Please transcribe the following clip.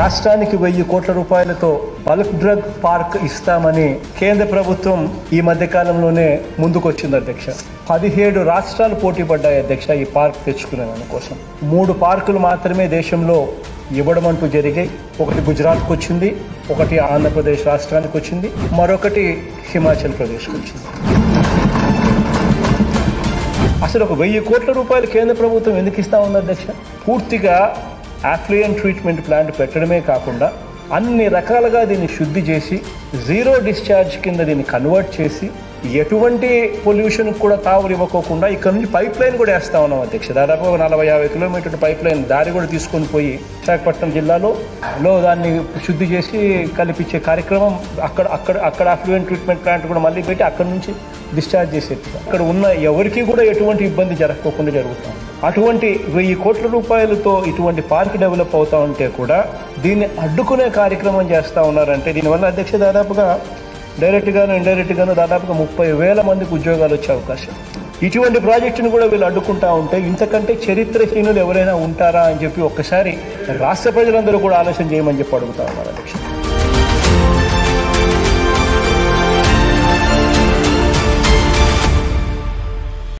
రాష్ట్రానికి వెయ్యి కోట్ల రూపాయలతో బల్క్ డ్రగ్ పార్క్ ఇస్తామని కేంద్ర ప్రభుత్వం ఈ మధ్య కాలంలోనే ముందుకొచ్చింది అధ్యక్ష పదిహేడు రాష్ట్రాలు పోటీ పడ్డాయి అధ్యక్ష ఈ పార్క్ తెచ్చుకునే దానికోసం మూడు పార్కులు మాత్రమే దేశంలో ఇవ్వడం అంటూ జరిగాయి ఒకటి గుజరాత్కి వచ్చింది ఒకటి ఆంధ్రప్రదేశ్ రాష్ట్రానికి వచ్చింది మరొకటి హిమాచల్ ప్రదేశ్కి వచ్చింది అసలు ఒక వెయ్యి కోట్ల రూపాయలు కేంద్ర ప్రభుత్వం ఎందుకు ఇస్తా ఉంది అధ్యక్ష పూర్తిగా అఫ్లియన్ ట్రీట్మెంట్ ప్లాంట్ పెట్టడమే కాకుండా అన్ని రకాలుగా దీన్ని శుద్ధి చేసి జీరో డిశ్చార్జ్ కింద దీన్ని కన్వర్ట్ చేసి ఎటువంటి పొల్యూషన్ కూడా తావులు ఇవ్వకోకుండా ఇక్కడ నుంచి పైప్ లైన్ కూడా వేస్తా ఉన్నాం అధ్యక్ష దాదాపు ఒక నలభై యాభై కిలోమీటర్ల పైప్ లైన్ దారి కూడా తీసుకొని పోయి విశాఖపట్నం జిల్లాలో లో దాన్ని శుద్ధి చేసి కల్పించే కార్యక్రమం అక్కడ అక్కడ అక్కడ అఫ్లూయెంట్ ట్రీట్మెంట్ ప్లాంట్ కూడా మళ్ళీ పెట్టి అక్కడ నుంచి డిశ్చార్జ్ చేసేది అక్కడ ఉన్న ఎవరికి కూడా ఎటువంటి ఇబ్బంది జరగకోకుండా జరుగుతుంది అటువంటి వెయ్యి కోట్ల రూపాయలతో ఇటువంటి పార్క్ డెవలప్ అవుతా ఉంటే కూడా దీన్ని అడ్డుకునే కార్యక్రమం చేస్తూ ఉన్నారంటే దీనివల్ల అధ్యక్ష దాదాపుగా డైరెక్ట్గాను ఇండైరెక్ట్గాను దాదాపుగా ముప్పై వేల మందికి ఉద్యోగాలు వచ్చే అవకాశం ఇటువంటి ప్రాజెక్టును కూడా వీళ్ళు అడ్డుకుంటా ఉంటే ఇంతకంటే చరిత్రహీనులు ఎవరైనా ఉంటారా అని చెప్పి ఒక్కసారి రాష్ట్ర ప్రజలందరూ కూడా ఆలోచన చేయమని చెప్పి అడుగుతా ఉన్నారు అధ్యక్ష